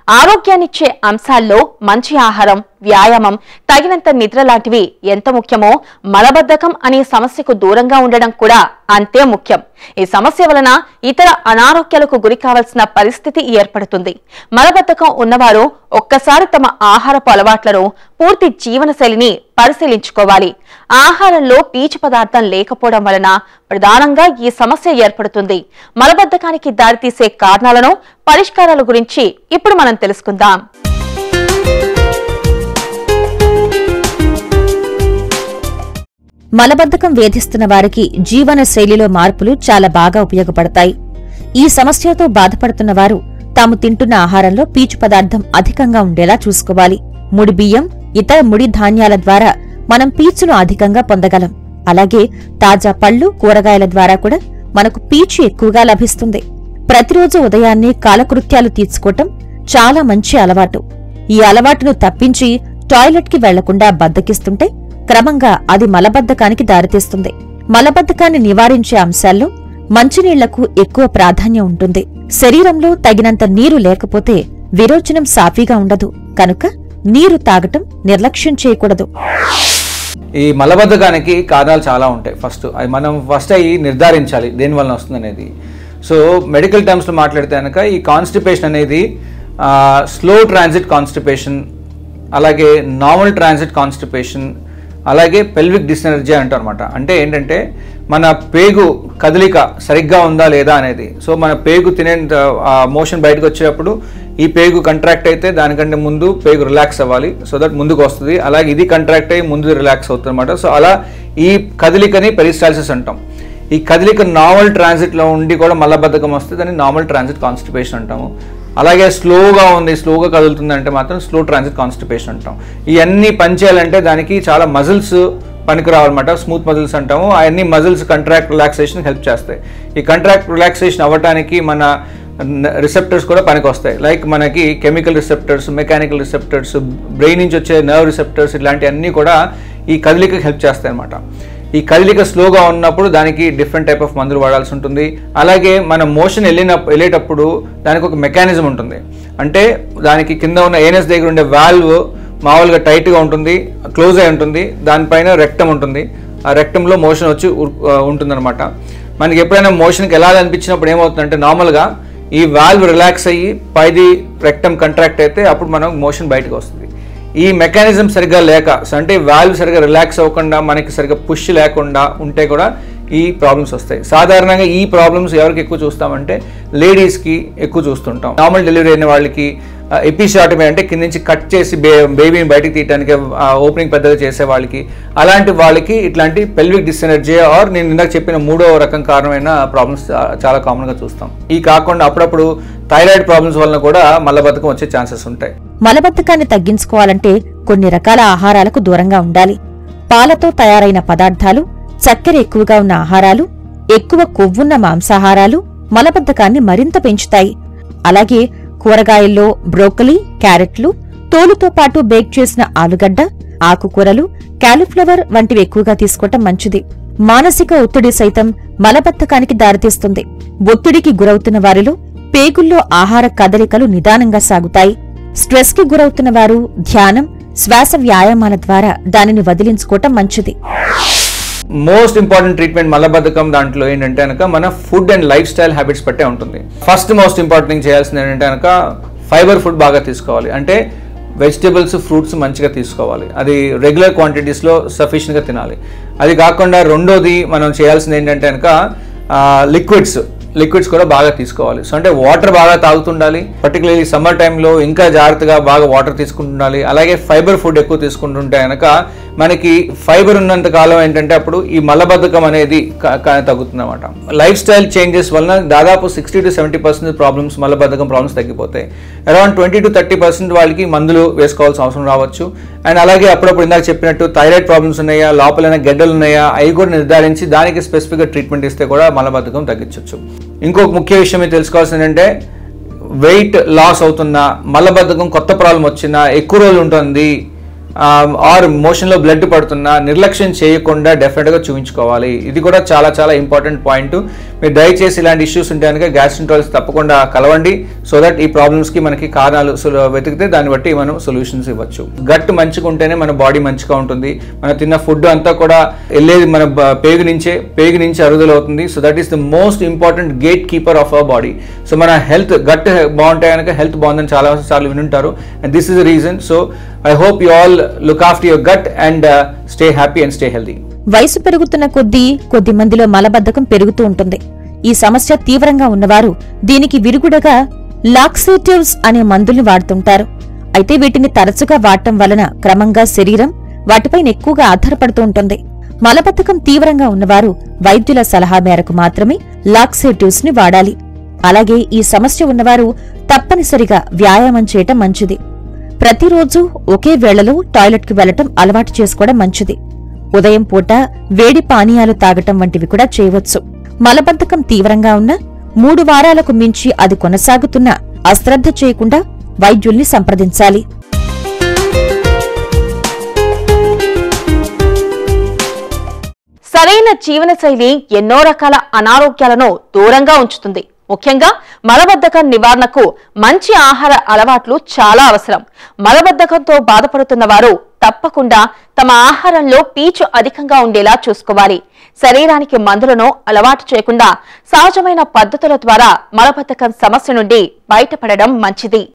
ఆరోగ్యాన్నిచ్చే అంశాల్లో మంచి ఆహారం వ్యాయామం తగినంత నిద్ర లాంటివి ఎంత ముఖ్యమో మలబద్ధకం అనే సమస్యకు దూరంగా ఉండడం కూడా అంతే ముఖ్యం ఈ సమస్య వలన ఇతర అనారోగ్యాలకు గురి కావాల్సిన పరిస్థితి ఏర్పడుతుంది మలబద్ధకం ఉన్నవారు ఒక్కసారి తమ ఆహారపు అలవాట్లను పూర్తి జీవనశైలిని పరిశీలించుకోవాలి ఆహారంలో పీచు పదార్థం లేకపోవడం వలన ప్రధానంగా ఈ సమస్య ఏర్పడుతుంది మలబద్ధకానికి దారితీసే కారణాలను పరిష్కారాల గురించి ఇప్పుడు మనం తెలుసుకుందాం మలబద్ధకం వేధిస్తున్న వారికి జీవన శైలిలో మార్పులు చాలా బాగా ఉపయోగపడతాయి ఈ సమస్యతో బాధపడుతున్న వారు తాము తింటున్న ఆహారంలో పీచు పదార్థం అధికంగా ఉండేలా చూసుకోవాలి ముడి బియ్యం ఇతర ముడి ధాన్యాల ద్వారా మనం పీచును అధికంగా పొందగలం అలాగే తాజా పళ్ళు కూరగాయల ద్వారా కూడా మనకు పీచు ఎక్కువగా లభిస్తుంది ప్రతిరోజు ఉదయాన్నే కాలకృత్యాలు తీర్చుకోవటం చాలా మంచి అలవాటు ఈ అలవాటును తప్పించి టాయిలెట్కి వెళ్లకుండా బద్దకిస్తుంటే క్రమంగా అది మలబద్ధకానికి దారితీస్తుంది మలబద్ధకాన్ని నివారించే అంశాల్లో మంచినీళ్లకు ఎక్కువ ప్రాధాన్యం ఉంటుంది శరీరంలో తగినంత నీరు లేకపోతే విరోచనం సాఫీగా ఉండదు కనుక నీరు తాగటం నిర్లక్ష్యం చేయకూడదు ఈ మలబద్ధకానికి కారణాలు చాలా ఉంటాయి ఫస్ట్ అది మనం ఫస్ట్ అవి నిర్ధారించాలి దేని వలన వస్తుంది అనేది సో మెడికల్ టర్మ్స్లో మాట్లాడితే కనుక ఈ కాన్స్టిపేషన్ అనేది స్లో ట్రాన్సిట్ కాన్స్టిపేషన్ అలాగే నార్మల్ ట్రాన్సిట్ కాన్స్టిపేషన్ అలాగే పెల్విక్ డిస్ఎనర్జీ అంటారు అనమాట అంటే ఏంటంటే మన పేగు కదలిక సరిగ్గా ఉందా లేదా అనేది సో మన పేగు తినే మోషన్ బయటకు వచ్చేటప్పుడు ఈ పేగు కంట్రాక్ట్ అయితే దానికంటే ముందు పేగు రిలాక్స్ అవ్వాలి సో దట్ ముందుకు వస్తుంది అలాగే ఇది కంట్రాక్ట్ అయ్యి ముందు రిలాక్స్ అవుతుంది అనమాట సో అలా ఈ కదలికని పెరిస్టాల్సిస్ అంటాం ఈ కదలిక నార్మల్ ట్రాన్సిట్లో ఉండి కూడా మలబద్ధకం వస్తే దాన్ని నార్మల్ ట్రాన్సిట్ కాన్స్టిపేషన్ అంటాము అలాగే స్లోగా ఉంది స్లోగా కదులుతుంది అంటే మాత్రం స్లో ట్రాన్సిట్ కాన్స్టిపేషన్ అంటాం ఇవన్నీ పనిచేయాలంటే దానికి చాలా మజిల్స్ పనికి రావాలన్నమాట స్మూత్ మజిల్స్ అంటాము అవన్నీ మజిల్స్ కంట్రాక్ట్ రిలాక్సేషన్ హెల్ప్ చేస్తాయి ఈ కంట్రాక్ట్ రిలాక్సేషన్ అవ్వడానికి మన రిసెప్టర్స్ కూడా పనికి వస్తాయి లైక్ మనకి chemical receptors mechanical receptors brain నుంచి వచ్చే నర్వ్ రిసెప్టర్స్ ఇలాంటివన్నీ కూడా ఈ కదలికకి హెల్ప్ చేస్తాయి అన్నమాట ఈ కదలిక స్లోగా ఉన్నప్పుడు దానికి డిఫరెంట్ టైప్ ఆఫ్ మందులు వాడాల్సి ఉంటుంది అలాగే మన మోషన్ వెళ్ళిన వెళ్ళేటప్పుడు దానికి ఒక మెకానిజం ఉంటుంది అంటే దానికి కింద ఉన్న ఏనస్ దగ్గర ఉండే వాల్వ్ మామూలుగా టైట్గా ఉంటుంది క్లోజ్ అయి ఉంటుంది దానిపైన రెక్టం ఉంటుంది ఆ రెక్టంలో మోషన్ వచ్చి ఉంటుందన్నమాట మనకి ఎప్పుడైనా మోషన్కి ఎలా అనిపించినప్పుడు ఏమవుతుందంటే నార్మల్గా ఈ వాల్వ్ రిలాక్స్ అయ్యి పైది రెక్టం కంట్రాక్ట్ అయితే అప్పుడు మనం మోషన్ బయటకు వస్తుంది ఈ మెకానిజం సరిగ్గా లేక సో అంటే వాల్వ్ సరిగ్గా రిలాక్స్ అవ్వకుండా మనకి సరిగ్గా పుష్ లేకుండా ఉంటే కూడా ఈ ప్రాబ్లమ్స్ వస్తాయి సాధారణంగా ఈ ప్రాబ్లమ్స్ ఎవరికి ఎక్కువ చూస్తామంటే లేడీస్కి ఎక్కువ చూస్తుంటాం నార్మల్ డెలివరీ అయిన వాళ్ళకి ఎపిషాటమీ అంటే కింద నుంచి కట్ చేసి బే బేబీని బయటకు తీయడానికి ఓపెనింగ్ పెద్దగా చేసే వాళ్ళకి అలాంటి వాళ్ళకి ఇట్లాంటి పెల్విక్ డిస్ఎనర్జీ ఆర్ నేను ఇందాక చెప్పిన మూడో రకం కారణమైన ప్రాబ్లమ్స్ చాలా కామన్గా చూస్తాం ఈ కాకుండా అప్పుడప్పుడు థైరాయిడ్ ప్రాబ్లమ్స్ వలన కూడా మల్లబద్ధకం వచ్చే ఛాన్సెస్ ఉంటాయి మలబద్ధకాన్ని తగ్గించుకోవాలంటే కొన్ని రకాల ఆహారాలకు దూరంగా ఉండాలి పాలతో తయారైన పదార్థాలు చక్కెర ఎక్కువగా ఉన్న ఆహారాలు ఎక్కువ కొవ్వున్న మాంసాహారాలు మలబద్ధకాన్ని మరింత పెంచుతాయి అలాగే కూరగాయల్లో బ్రోకలీ క్యారెట్లు తోలుతో పాటు బేక్ చేసిన ఆలుగడ్డ ఆకుకూరలు కాలీఫ్లవర్ వంటివి ఎక్కువగా తీసుకోవటం మంచిది మానసిక ఒత్తిడి సైతం మలబద్ధకానికి దారితీస్తుంది ఒత్తిడికి గురవుతున్న వారిలో పేగుల్లో ఆహార కదలికలు నిదానంగా సాగుతాయి స్ట్రెస్ కి గురవుతున్న వారు ధ్యానం శ్వాస వ్యాయామాల ద్వారా దానిని వదిలించుకోవటం మంచిది మోస్ట్ ఇంపార్టెంట్ ట్రీట్మెంట్ మలబద్ధకం దాంట్లో ఏంటంటే కనుక మన food and lifestyle habits బట్టే ఉంటుంది ఫస్ట్ మోస్ట్ ఇంపార్టెంట్ థింగ్ చేయాల్సింది ఏంటంటే కనుక ఫైబర్ ఫుడ్ బాగా తీసుకోవాలి అంటే వెజిటేబుల్స్ ఫ్రూట్స్ మంచిగా తీసుకోవాలి అది రెగ్యులర్ క్వాంటిటీస్లో సఫిషియెంట్గా తినాలి అది కాకుండా రెండోది మనం చేయాల్సింది ఏంటంటే కనుక లిక్విడ్స్ లిక్విడ్స్ కూడా బాగా తీసుకోవాలి సో అంటే వాటర్ బాగా తాగుతుండాలి పర్టికులర్లీ సమ్మర్ టైంలో ఇంకా జాగ్రత్తగా బాగా వాటర్ తీసుకుంటుండాలి అలాగే ఫైబర్ ఫుడ్ ఎక్కువ తీసుకుంటుంటే కనుక మనకి ఫైబర్ ఉన్నంత కాలం ఏంటంటే అప్పుడు ఈ మలబద్ధకం అనేది తగ్గుతుంది అనమాట లైఫ్ స్టైల్ చేంజెస్ వలన దాదాపు sixty to seventy percent problems మలబద్ధకం ప్రాబ్లమ్స్ తగ్గిపోతాయి around twenty to thirty percent వాళ్ళకి మందులు వేసుకోవాల్సిన అవసరం రావచ్చు అండ్ అలాగే అప్పుడప్పుడు ఇందాక చెప్పినట్టు థైరాయిడ్ ప్రాబ్లమ్స్ ఉన్నాయా లోపలైనా గడ్డలు ఉన్నాయా అవి కూడా నిర్ధారించి దానికి స్పెసిఫిక్గా ట్రీట్మెంట్ ఇస్తే కూడా మలబద్ధకం తగ్గించవచ్చు ఇంకొక ముఖ్య విషయం మీరు తెలుసుకోవాల్సింది ఏంటంటే వెయిట్ లాస్ అవుతున్నా మలబద్ధకం కొత్త ప్రాబ్లం వచ్చినా ఎక్కువ రోజులు ఉంటుంది ఆర్ మోషన్లో బ్లడ్ పడుతున్నా నిర్లక్ష్యం చేయకుండా డెఫినెట్గా చూపించుకోవాలి ఇది కూడా చాలా చాలా ఇంపార్టెంట్ పాయింట్ మీరు దయచేసి ఇలాంటి ఇష్యూస్ ఉంటే కనుక గ్యాస్ట్రింటాలజీ తప్పకుండా కలవండి సో దట్ ఈ ప్రాబ్లమ్స్కి మనకి కారణాలు సులు- వెతికితే దాన్ని బట్టి మనం సొల్యూషన్స్ ఇవ్వచ్చు గట్ మంచిగా ఉంటేనే మన బాడీ మంచిగా ఉంటుంది మనం తిన్న ఫుడ్ అంతా కూడా వెళ్ళేది మన బ- పేగు నుంచే పేగు నుంచి అరుగుదల అవుతుంది so that is the most important gatekeeper of our body so మన హెల్త్ గట్ బాగుంటే కనుక హెల్త్ బాగుందని చాలా సార్లు వినుంటారు and this is the reason so I hope you all look after your gut and stay happy and stay healthy వయసు పెరుగుతున్న కొద్దీ కొద్ది మందిలో మలబద్ధకం పెరుగుతూ ఉంటుంది ఈ సమస్య తీవ్రంగా ఉన్నవారు దీనికి విరుగుడగా లాక్సేటివ్స్ అనే మందుల్ని వాడుతుంటారు అయితే వీటిని తరచుగా వాడటం వలన క్రమంగా శరీరం వాటిపైన ఎక్కువగా ఆధారపడుతూ ఉంటుంది మలబద్ధకం తీవ్రంగా ఉన్నవారు వైద్యుల సలహా మేరకు మాత్రమే లాక్సేటివ్స్ ని వాడాలి అలాగే ఈ సమస్య ఉన్నవారు తప్పనిసరిగా వ్యాయామం చేయటం మంచిది ప్రతిరోజు ఒకే వేళలో టాయిలెట్కి వెళ్లటం అలవాటు చేసుకోవడం మంచిది ఉదయం పూట వేడి పానీయాలు తాగటం వంటివి కూడా చేయవచ్చు మలబద్ధకం తీవ్రంగా ఉన్న మూడు వారాలకు మించి అది కొనసాగుతున్నా అశ్రద్ధ చేయకుండా వైద్యుల్ని సంప్రదించాలి సరైన జీవనశైలి ఎన్నో రకాల అనారోగ్యాలను దూరంగా ఉంచుతుంది ముఖ్యంగా మలబద్ధకం నివారణకు మంచి ఆహార అలవాట్లు చాలా అవసరం మలబద్ధకంతో బాధపడుతున్న వారు తప్పకుండా తమ ఆహారంలో పీచు అధికంగా ఉండేలా చూసుకోవాలి శరీరానికి మందులను అలవాటు చేయకుండా సహజమైన పద్ధతుల ద్వారా మలబద్ధకం సమస్య నుండి బయటపడడం మంచిది